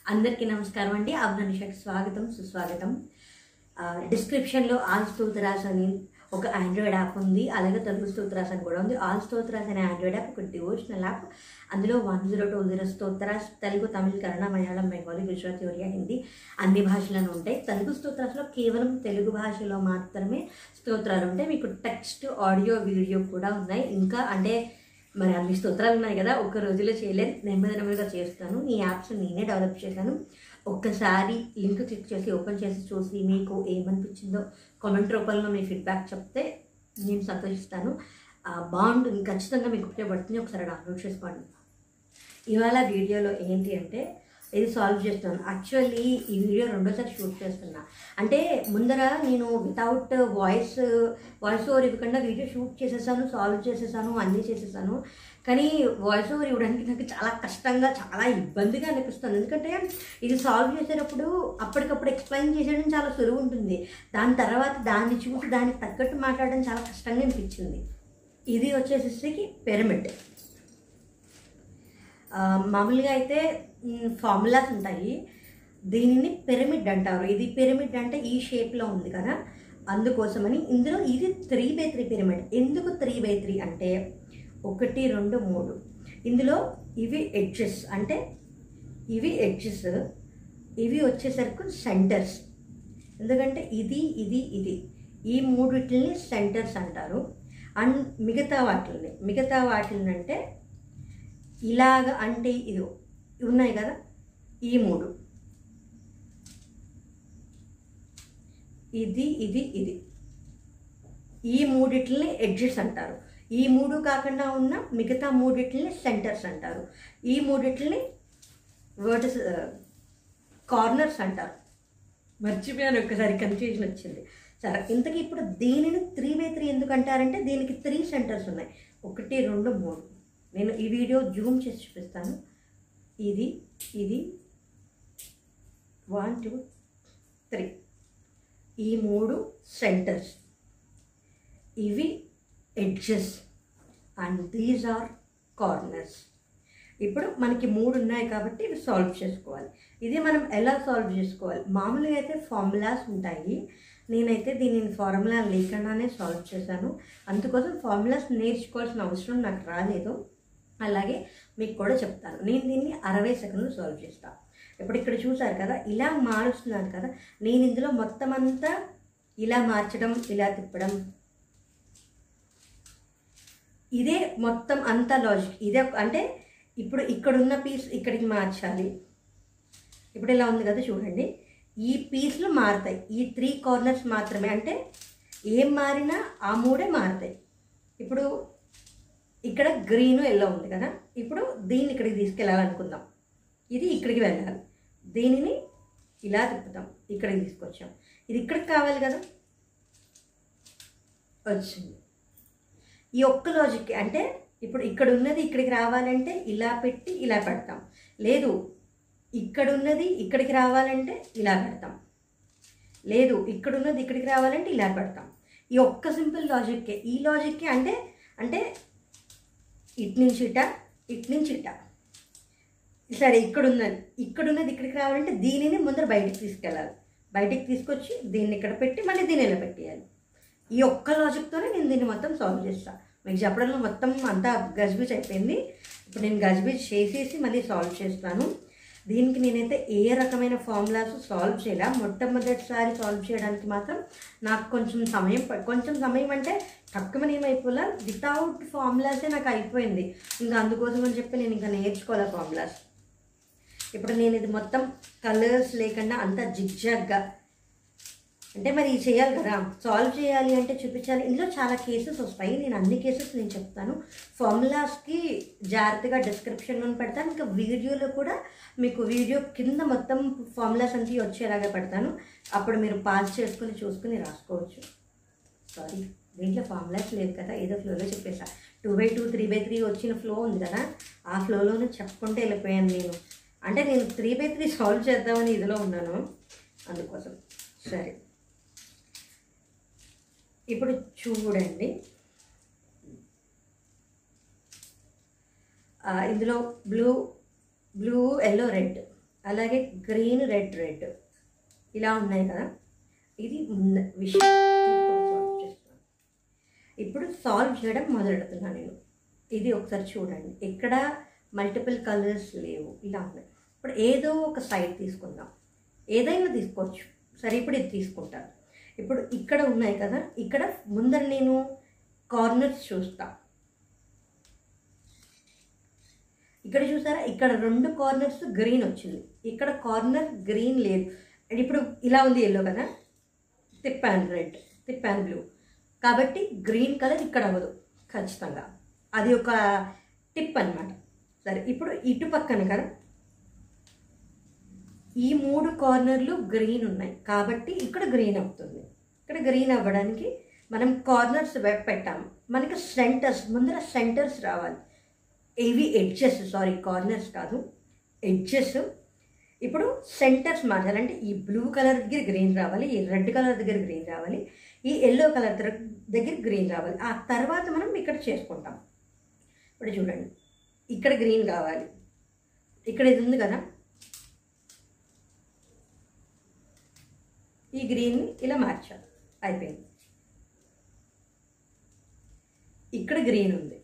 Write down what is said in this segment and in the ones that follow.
అందరికీ నమస్కారం అండి అవనానిషకి స్వాగతం సుస్వాగతం ఆ, డిస్క్రిప్షన్లో ఆల్ స్తోత్రాస్ అని ఒక ఆండ్రాయిడ్ యాప్ ఉంది అలాగే తెలుగు స్తోత్రాస్ అని కూడా ఉంది ఆల్ స్తోత్రాస్ అనే ఆండ్రాయిడ్ యాప్ ఒక డివోషనల్ యాప్ అందులో వన్ జీరో టూ జీరో స్తోత్రాస్ తెలుగు తమిళ కన్నడ మలయాళం బెంగాలీ గుజరాతీ ఒరియా హిందీ అన్ని భాషలను ఉంటాయి తెలుగు స్తోత్రాస్లో కేవలం తెలుగు భాషలో మాత్రమే స్తోత్రాలు ఉంటాయి మీకు టెక్స్ట్ ఆడియో వీడియో కూడా ఉన్నాయి ఇంకా అంటే మరి అన్ని స్తోత్రాలు ఉన్నాయి కదా ఒక్క రోజులో చేయలేదు నెమ్మది నెమ్మదిగా చేస్తాను ఈ యాప్స్ నేనే డెవలప్ చేశాను ఒక్కసారి లింక్ క్లిక్ చేసి ఓపెన్ చేసి చూసి మీకు ఏమనిపించిందో కామెంట్ రూపంలో మీ ఫీడ్బ్యాక్ చెప్తే నేను సంతోషిస్తాను ఆ, బాగుంటుంది ఖచ్చితంగా మీకు ఉపయోగపడుతుంది ఒకసారి డౌన్లోడ్ చేసుకోండి ఇవాళ వీడియోలో ఏంటి అంటే ఇది సాల్వ్ చేస్తున్నాను యాక్చువల్లీ ఈ వీడియో రెండోసారి షూట్ చేస్తున్నా అంటే ముందర నేను వితౌట్ వాయిస్ వాయిస్ ఓవర్ ఇవ్వకుండా వీడియో షూట్ చేసేసాను సాల్వ్ చేసేసాను అన్నీ చేసేసాను కానీ వాయిస్ ఓవర్ ఇవ్వడానికి నాకు చాలా కష్టంగా చాలా ఇబ్బందిగా అనిపిస్తుంది ఎందుకంటే ఇది సాల్వ్ చేసేటప్పుడు అప్పటికప్పుడు ఎక్స్ప్లెయిన్ చేసేయడం చాలా సులువు ఉంటుంది దాని తర్వాత దాన్ని చూసి దానికి తగ్గట్టు మాట్లాడడం చాలా కష్టంగా అనిపించింది ఇది వచ్చేసేసరికి పిరమిడ్ ఆ, మామూలుగా అయితే ఫార్ములాస్ ఉంటాయి దీనిని పిరమిడ్ అంటారు ఇది పిరమిడ్ అంటే ఈ షేప్లో ఉంది కదా అందుకోసమని ఇందులో ఇది త్రీ బై త్రీ పిరమిడ్ ఎందుకు త్రీ బై త్రీ అంటే ఒకటి రెండు మూడు ఇందులో ఇవి ఎడ్జెస్ అంటే ఇవి ఎడ్జెస్ ఇవి వచ్చేసరికి సెంటర్స్ ఎందుకంటే ఇది ఇది ఇది ఈ మూడిటిని సెంటర్స్ అంటారు అండ్ మిగతా వాటిని మిగతా వాటిని అంటే ఇలాగ అంటే ఇది ఉన్నాయి కదా ఈ మూడు ఇది ఇది ఇది ఈ మూడిటిని ఎడ్జెస్ అంటారు ఈ మూడు కాకుండా ఉన్న మిగతా మూడిటిని సెంటర్స్ అంటారు ఈ మూడిటిని వర్టస్ కార్నర్స్ అంటారు మర్చిపోయాను ఒక్కసారి కన్ఫ్యూజన్ వచ్చింది సరే ఇంతకీ ఇప్పుడు దీనిని త్రీ బై త్రీ ఎందుకు అంటారంటే దీనికి త్రీ సెంటర్స్ ఉన్నాయి ఒకటి రెండు మూడు నేను ఈ వీడియో జూమ్ చేసి చూపిస్తాను ఇది ఇది వన్ టూ త్రీ ఈ మూడు సెంటర్స్ ఇవి edges and these are corners ఇప్పుడు మనకి మూడు ఉన్నాయి కాబట్టి ఇవి సాల్వ్ చేసుకోవాలి ఇది మనం ఎలా సాల్వ్ చేసుకోవాలి మామూలుగా అయితే ఫార్ములాస్ ఉంటాయి నేనైతే దీనిని ఫార్ములా లేకుండానే సాల్వ్ చేశాను అందుకోసం ఫార్ములాస్ నేర్చుకోవాల్సిన అవసరం నాకు రాలేదు అలాగే మీకు కూడా చెప్తాను నేను దీన్ని అరవై సెకండ్లు సాల్వ్ చేస్తాను ఇప్పుడు ఇక్కడ చూసారు కదా ఇలా మారుస్తున్నాను కదా నేను ఇందులో మొత్తం అంతా ఇలా మార్చడం ఇలా తిప్పడం ఇదే మొత్తం అంతా లాజిక్ ఇదే ఒక- అంటే ఇప్పుడు ఇక్కడున్న పీస్ ఇక్కడికి మార్చాలి ఇప్పుడు ఇలా ఉంది కదా చూడండి ఈ పీస్లు మారుతాయి ఈ త్రీ కార్నర్స్ మాత్రమే అంటే ఏం మారినా ఆ మూడే మారుతాయి ఇప్పుడు ఇక్కడ గ్రీన్ ఎల్లో ఉంది కదా ఇప్పుడు దీన్ని ఇక్కడికి తీసుకెళ్ళాలనుకుందాం ఇది ఇక్కడికి వెళ్ళాలి దీనిని ఇలా తిప్పుతాం ఇక్కడికి తీసుకొచ్చాం ఇది ఇక్కడికి కావాలి కదా వచ్చింది ఈ ఒక్క లాజిక్ అంటే ఇప్పుడు ఇక్కడ ఉన్నది ఇక్కడికి రావాలంటే ఇలా పెట్టి ఇలా పెడతాం లేదు ఇక్కడ ఉన్నది ఇక్కడికి రావాలంటే ఇలా పెడతాం లేదు ఇక్కడ ఉన్నది ఇక్కడికి రావాలంటే ఇలా పెడతాం ఈ ఒక్క సింపుల్ లాజిక్కే ఈ లాజిక్కే అంటే అంటే ఇటు నుంచి ఇట ఇటు నుంచి ఇట సరే ఇక్కడ ఉన్నది ఇక్కడ ఉన్నది ఇక్కడికి రావాలంటే దీనిని ముందర బయటికి తీసుకెళ్ళాలి బయటికి తీసుకొచ్చి దీన్ని ఇక్కడ పెట్టి మళ్ళీ దీన్ని ఇలా పెట్టేయాలి ఈ ఒక్క లాజిక్తోనే నేను దీన్ని మొత్తం సాల్వ్ చేస్తాను మీకు చెప్పడంలో మొత్తం అంతా గజ్బీజ్ అయిపోయింది ఇప్పుడు నేను గజ్బీజ్ చేసేసి మళ్ళీ సాల్వ్ చేస్తాను దీనికి నేనైతే ఏ రకమైన ఫార్ములాస్ సాల్వ్ చేయలే మొట్టమొదటిసారి సాల్వ్ చేయడానికి మాత్రం నాకు కొంచెం సమయం ప- కొంచెం సమయం అంటే తక్కువ ఏమైపోలే వితౌట్ ఫార్ములాసే నాకు అయిపోయింది ఇంకా అందుకోసం అని చెప్పి నేను ఇంకా నేర్చుకోవాలి ఫార్ములాస్ ఇప్పుడు నేను ఇది మొత్తం కలర్స్ లేకుండా అంతా జిగ్జాగ్గా అంటే మరి ఇది చేయాలి కదా సాల్వ్ చేయాలి అంటే చూపించాలి ఇందులో చాలా కేసెస్ వస్తాయి నేను అన్ని కేసెస్ నేను చెప్తాను ఫార్ములాస్కి జాగ్రత్తగా డిస్క్రిప్షన్లో పెడతాను ఇంకా వీడియోలో కూడా మీకు వీడియో కింద మొత్తం ఫార్ములాస్ అంతా వచ్చేలాగా పెడతాను అప్పుడు మీరు పాస్ చేసుకుని చూసుకుని రాసుకోవచ్చు సారీ దీంట్లో ఫార్ములాస్ లేవు కదా ఏదో ఫ్లోలో చెప్పేసా two by two three by three వచ్చిన ఫ్లో ఉంది కదా ఆ ఫ్లోలోనే చెప్పుకుంటే వెళ్ళిపోయాను నేను అంటే నేను త్రీ బై త్రీ సాల్వ్ చేద్దామని ఇదిలో ఉన్నాను అందుకోసం సరే ఇప్పుడు చూడండి ఆ, ఇందులో బ్లూ బ్లూ ఎల్లో రెడ్ అలాగే గ్రీన్ రెడ్ రెడ్ ఇలా ఉన్నాయి కదా ఇది ముంద విషయం ఇది కూడా solve చేస్తున్నాను. ఇప్పుడు సాల్వ్ చేయడం మొదలెడుతున్నాను నేను ఇది ఒకసారి చూడండి ఎక్కడ మల్టిపుల్ కలర్స్ లేవు ఇలా ఉన్నాయి ఇప్పుడు ఏదో ఒక సైడ్ తీసుకుందాం ఏదైనా తీసుకోవచ్చు సరే ఇప్పుడు ఇది తీసుకుంటాను ఇప్పుడు ఇక్కడ ఉన్నాయి కదా ఇక్కడ ముందర నేను కార్నర్స్ చూస్తా ఇక్కడ చూసారా ఇక్కడ రెండు కార్నర్స్ గ్రీన్ వచ్చింది ఇక్కడ కార్నర్ గ్రీన్ లేదు అండ్ ఇప్పుడు ఇలా ఉంది ఎల్లో కదా తిప్పాను రెడ్ తిప్పాను బ్లూ కాబట్టి గ్రీన్ కలర్ ఇక్కడ అవ్వదు ఖచ్చితంగా అది ఒక టిప్ అన్నమాట సరే ఇప్పుడు ఇటు పక్కన కదా ఈ మూడు కార్నర్లు గ్రీన్ ఉన్నాయి కాబట్టి ఇక్కడ గ్రీన్ అవుతుంది ఇక్కడ గ్రీన్ అవ్వడానికి మనం కార్నర్స్ పెట్టాము మనకి సెంటర్స్ ముందర సెంటర్స్ రావాలి ఇవి ఎడ్జెస్ సారీ కార్నర్స్ కాదు ఎడ్జెస్ ఇప్పుడు సెంటర్స్ మార్చాలంటే ఈ బ్లూ కలర్ దగ్గర గ్రీన్ రావాలి ఈ రెడ్ కలర్ దగ్గర గ్రీన్ రావాలి ఈ ఎల్లో కలర్ దగ్గర గ్రీన్ రావాలి ఆ తర్వాత మనం ఇక్కడ చేసుకుంటాం ఇప్పుడు చూడండి ఇక్కడ గ్రీన్ కావాలి ఇక్కడ ఇది ఉంది కదా ఈ గ్రీన్ని ఇలా మార్చాలి అయిపోయింది ఇక్కడ గ్రీన్ ఉంది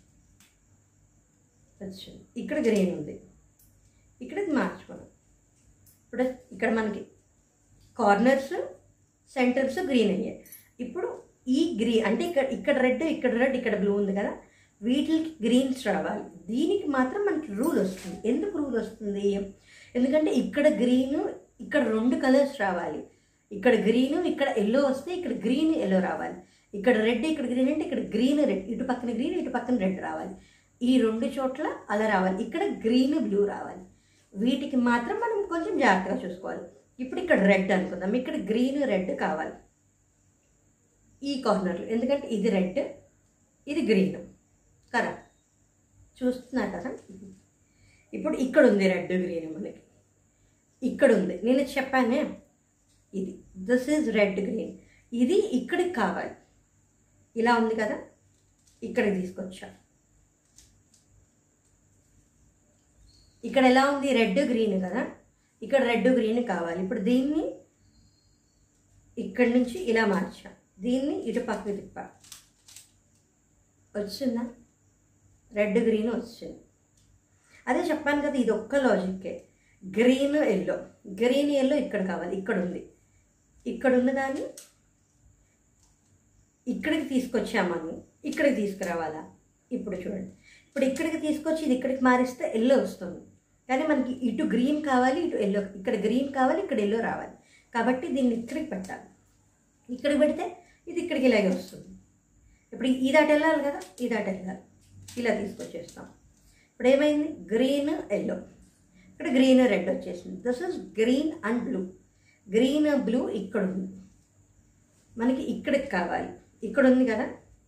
వచ్చింది ఇక్కడ గ్రీన్ ఉంది ఇక్కడ ఇది మార్చుకున్నాం ఇప్పుడు ఇక్కడ మనకి కార్నర్స్ సెంటర్స్ గ్రీన్ అయ్యాయి ఇప్పుడు ఈ గ్రీన్ అంటే ఇక్కడ ఇక్కడ రెడ్ ఇక్కడ రెడ్ ఇక్కడ బ్లూ ఉంది కదా వీటికి గ్రీన్స్ రావాలి దీనికి మాత్రం మనకి రూల్ వస్తుంది ఎందుకు రూల్ వస్తుంది ఎందుకంటే ఇక్కడ గ్రీన్ ఇక్కడ రెండు కలర్స్ రావాలి ఇక్కడ గ్రీన్ ఇక్కడ ఎల్లో వస్తే ఇక్కడ గ్రీన్ ఎల్లో రావాలి ఇక్కడ రెడ్ ఇక్కడ గ్రీన్ అంటే ఇక్కడ గ్రీన్ రెడ్ ఇటు పక్కన గ్రీన్ ఇటు పక్కన రెడ్ రావాలి ఈ రెండు చోట్ల అలా రావాలి ఇక్కడ గ్రీన్ బ్లూ రావాలి వీటికి మాత్రం మనం కొంచెం జాగ్రత్తగా చూసుకోవాలి ఇప్పుడు ఇక్కడ రెడ్ అనుకుందాం ఇక్కడ గ్రీన్ రెడ్ కావాలి ఈ కార్నర్లో ఎందుకంటే ఇది రెడ్ ఇది గ్రీన్ కదా చూస్తున్నారు కదా ఇప్పుడు ఇక్కడ ఉంది రెడ్ గ్రీన్ మనకి ఇక్కడ ఉంది నేను చెప్పానే ఇది దిస్ ఈజ్ రెడ్ గ్రీన్ ఇది ఇక్కడికి కావాలి ఇలా ఉంది కదా ఇక్కడికి తీసుకొచ్చా ఇక్కడ ఎలా ఉంది రెడ్ గ్రీన్ కదా ఇక్కడ రెడ్ గ్రీన్ కావాలి ఇప్పుడు దీన్ని ఇక్కడి నుంచి ఇలా మార్చా దీన్ని ఇటు పక్కకి తిప్పా వచ్చిందా రెడ్ గ్రీన్ వచ్చింది అదే చెప్పాను కదా ఇది ఒక్క లాజిక్కే గ్రీన్ ఎల్లో గ్రీన్ ఎల్లో ఇక్కడ కావాలి ఇక్కడ ఉంది ఇక్కడ ఉన్నదాన్ని ఇక్కడికి తీసుకొచ్చామని ఇక్కడికి తీసుకురావాలా ఇప్పుడు చూడండి ఇప్పుడు ఇక్కడికి తీసుకొచ్చి ఇది ఇక్కడికి మారిస్తే ఎల్లో వస్తుంది కానీ మనకి ఇటు గ్రీన్ కావాలి ఇటు ఎల్లో ఇక్కడ గ్రీన్ కావాలి ఇక్కడ ఎల్లో రావాలి కాబట్టి దీన్ని ఇక్కడికి పెట్టాలి ఇక్కడికి పెడితే ఇది ఇక్కడికి ఇలాగే వస్తుంది ఇప్పుడు ఇది అటు వెళ్ళాలి కదా ఇది అటు వెళ్ళాలి ఇలా తీసుకొచ్చేస్తాం ఇప్పుడు ఏమైంది గ్రీన్ ఎల్లో ఇక్కడ గ్రీన్ రెడ్ వచ్చేసింది this is green and blue green blue ఇక్కడ ఉంది మనకి ఇక్కడికి కావాలి ఇక్కడ ఉంది కదా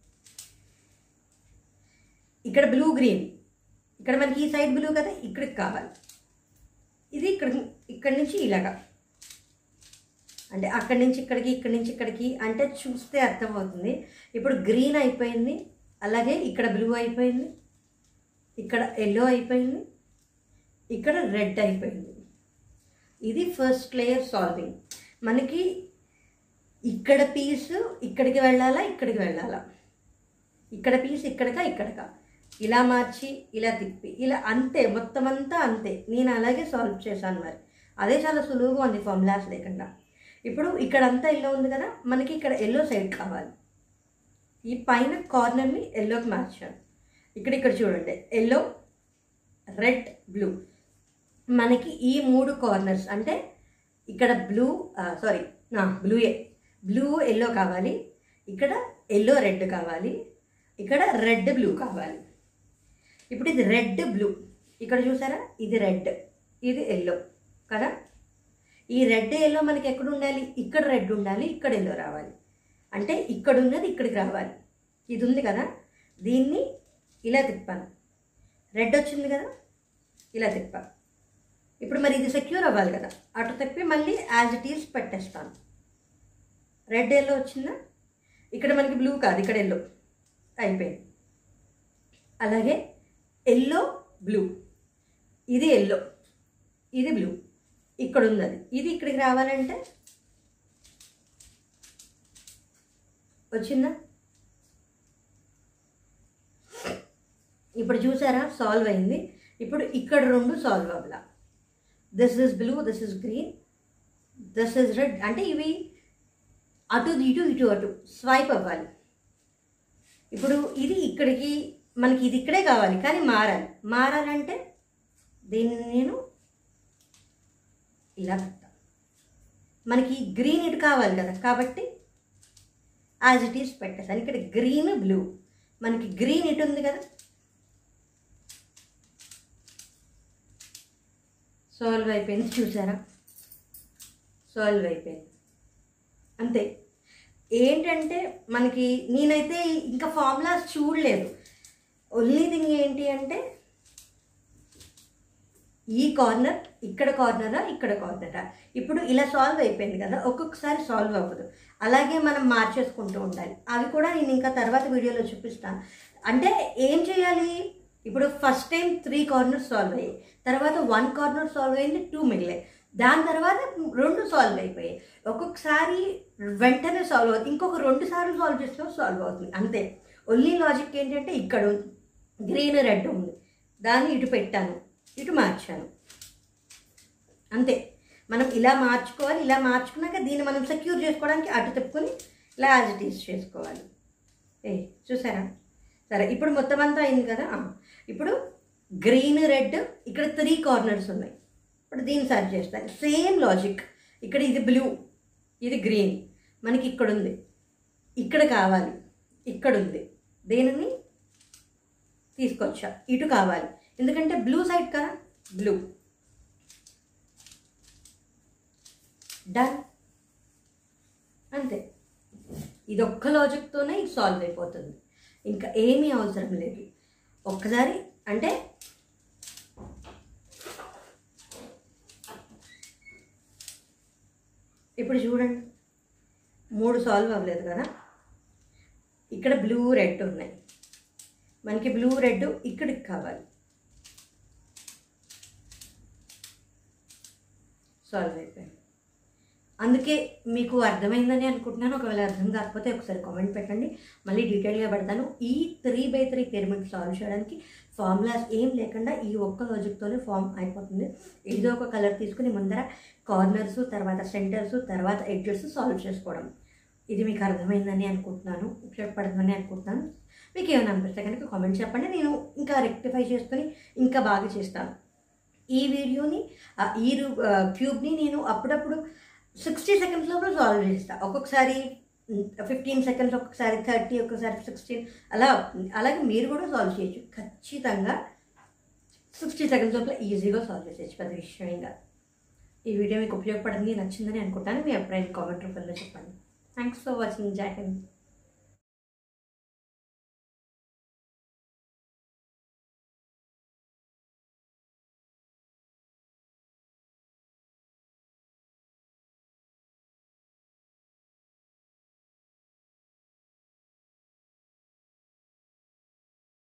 ఇక్కడ బ్లూ గ్రీన్ ఇక్కడ మనకి ఈ సైడ్ బ్లూ కదా ఇక్కడికి కావాలి ఇది ఇక్కడ ఇక్కడ నుంచి ఇలాగా అంటే అక్కడి నుంచి ఇక్కడికి ఇక్కడి నుంచి ఇక్కడికి అంటే చూస్తే అర్థమవుతుంది ఇప్పుడు గ్రీన్ అయిపోయింది అలాగే ఇక్కడ బ్లూ అయిపోయింది ఇక్కడ ఎల్లో అయిపోయింది ఇక్కడ రెడ్ అయిపోయింది ఇది ఫస్ట్ లేయర్ సాల్వింగ్ మనకి ఇక్కడ పీస్ ఇక్కడికి వెళ్ళాలా ఇక్కడికి వెళ్ళాలా ఇక్కడ పీస్ ఇక్కడికా ఇక్కడికా ఇలా మార్చి ఇలా తిప్పి ఇలా అంతే మొత్తం అంతా అంతే నేను అలాగే సాల్వ్ చేశాను మరి అదే చాలా సులువుగా ఉంది ఫార్ములాస్ లేకుండా ఇప్పుడు ఇక్కడ అంతా ఎల్లో ఉంది కదా మనకి ఇక్కడ ఎల్లో సైడ్ కావాలి ఈ పైన కార్నర్ని ఎల్లోకి మార్చాను ఇక్కడ ఇక్కడ చూడండి ఎల్లో రెడ్ బ్లూ మనకి ఈ మూడు కార్నర్స్ అంటే ఇక్కడ బ్లూ సారీ బ్లూయే బ్లూ ఎల్లో కావాలి ఇక్కడ ఎల్లో రెడ్ కావాలి ఇక్కడ రెడ్ బ్లూ కావాలి ఇప్పుడు ఇది రెడ్ బ్లూ ఇక్కడ చూసారా ఇది రెడ్ ఇది ఎల్లో కదా ఈ రెడ్ ఎల్లో మనకి ఎక్కడ ఉండాలి ఇక్కడ రెడ్ ఉండాలి ఇక్కడ ఎల్లో రావాలి అంటే ఇక్కడ ఉన్నది ఇక్కడికి రావాలి ఇది ఉంది కదా దీన్ని ఇలా తిప్పాను రెడ్ వచ్చింది కదా ఇలా తిప్పా ఇప్పుడు మరి ఇది సెక్యూర్ అవ్వాలి కదా అటు తిప్పి మళ్ళీ యాజ్ ఇట్ ఈస్ పెట్టేస్తాను రెడ్ ఎల్లో వచ్చిందా ఇక్కడ మనకి బ్లూ కాదు ఇక్కడ ఎల్లో అయిపోయింది అలాగే ఎల్లో బ్లూ ఇది ఎల్లో ఇది బ్లూ ఇక్కడ ఉంది అది ఇది ఇక్కడికి రావాలంటే వచ్చిందా ఇప్పుడు చూసారా సాల్వ్ అయింది ఇప్పుడు ఇక్కడ రెండు సాల్వ్ అవ్వాల this is blue this is green this is red అంటే ఇవి అటు ఇటు ఇటు అటు స్వైప్ అవ్వాలి ఇప్పుడు ఇది ఇక్కడికి మనకి ఇది ఇక్కడే కావాలి కానీ మారాలి మారాలంటే దీన్ని నేను ఇలా పెడతా మనకి గ్రీన్ ఇటు కావాలి కదా కాబట్టి యాజ్ ఇట్ ఈస్ పెట్టేసాను ఇక్కడ గ్రీన్ బ్లూ మనకి గ్రీన్ ఇటు ఉంది కదా సాల్వ్ అయిపోయింది చూసారా సాల్వ్ అయిపోయింది అంతే ఏంటంటే మనకి నేనైతే ఇంకా ఫార్ములాస్ చూడలేదు ఓన్లీ థింగ్ ఏంటి అంటే ఈ కార్నర్ ఇక్కడ కార్నరా ఇక్కడ కార్నరా ఇప్పుడు ఇలా సాల్వ్ అయిపోయింది కదా ఒక్కొక్కసారి సాల్వ్ అవ్వదు అలాగే మనం మార్చేసుకుంటూ ఉండాలి అవి కూడా నేను ఇంకా తర్వాత వీడియోలో చూపిస్తాను అంటే ఏం చేయాలి ఇప్పుడు first time three corners solve అయ్యాయి తర్వాత వన్ కార్నర్ సాల్వ్ అయింది టూ మిగిలాయి దాని తర్వాత రెండు సాల్వ్ అయిపోయాయి ఒక్కొక్కసారి వెంటనే సాల్వ్ అవుతుంది ఇంకొక రెండు సార్లు సాల్వ్ చేసినా సాల్వ్ అవుతుంది అంతే ఓన్లీ లాజిక్ ఏంటంటే ఇక్కడ ఉంది గ్రీన్ రెడ్ ఉంది దాన్ని ఇటు పెట్టాను ఇటు మార్చాను అంతే మనం ఇలా మార్చుకోవాలి ఇలా మార్చుకున్నాక దీన్ని మనం సెక్యూర్ చేసుకోవడానికి అటు తిప్పుకొని ఇలా యాజ్ ఇట్ ఈస్ చేసుకోవాలి ఏ చూసారా సరే ఇప్పుడు మొత్తం అంతా అయింది కదా ఆ, ఇప్పుడు గ్రీన్ రెడ్ ఇక్కడ త్రీ కార్నర్స్ ఉన్నాయి ఇప్పుడు దీన్ని సర్చ్ చేస్తాను సేమ్ లాజిక్ ఇక్కడ ఇది బ్లూ ఇది గ్రీన్ మనకి ఇక్కడ ఉంది ఇక్కడ కావాలి ఇక్కడ ఉంది దేనిని తీసుకొచ్చా ఇటు కావాలి ఎందుకంటే బ్లూ సైడ్ కదా బ్లూ డన్ అంతే ఇది ఒక్క లాజిక్తోనే ఇది సాల్వ్ అయిపోతుంది ఇంకా ఏమీ అవసరం లేదు ఒక్కసారి అంటే ఇప్పుడు చూడండి మూడు సాల్వ్ అవ్వలేదు కదా ఇక్కడ బ్లూ రెడ్ ఉన్నాయి మనకి బ్లూ రెడ్ ఇక్కడికి కావాలి సాల్వ్ అయిపోయింది అందుకే మీకు అర్థమైందని అనుకుంటున్నాను ఒకవేళ అర్థం కాకపోతే ఒకసారి కామెంట్ పెట్టండి మళ్ళీ డీటెయిల్గా పెడతాను ఈ three by three pyramid solve చేయడానికి ఫార్ములాస్ ఏం లేకుండా ఈ ఒక్క లాజిక్తోనే ఫామ్ అయిపోతుంది ఏదో ఒక కలర్ తీసుకుని ముందర కార్నర్స్ తర్వాత సెంటర్స్ తర్వాత ఎడ్జెస్ సాల్వ్ చేసుకోవడం ఇది మీకు అర్థమైందని అనుకుంటున్నాను ఉపయోగపడుతుందని అనుకుంటున్నాను మీకు ఏమైనా అనిపిస్తే కనుక కామెంట్ చెప్పండి నేను ఇంకా రెక్టిఫై చేసుకొని ఇంకా బాగా చేస్తాను ఈ వీడియోని ఆ, ఈ రూ- ఆ, క్యూబ్ని నేను అప్పుడప్పుడు సిక్స్టీ సెకండ్స్ లోపల సాల్వ్ చేస్తాను ఒక్కొక్కసారి ఫిఫ్టీన్ సెకండ్స్ ఒక్కొక్కసారి థర్టీ ఒక్కొక్కసారి సిక్స్టీన్ అలా అలాగే మీరు కూడా సాల్వ్ చేయొచ్చు ఖచ్చితంగా సిక్స్టీ సెకండ్స్ లోపల ఈజీగా సాల్వ్ చేసేయచ్చు పెద్ద విషయం ఇంకా ఈ వీడియో మీకు ఉపయోగపడింది నచ్చిందని అనుకుంటాను మీ అభిప్రాయం కామెంట్ రూపంలో చెప్పండి థ్యాంక్స్ ఫర్ వాచింగ్ జై హింద్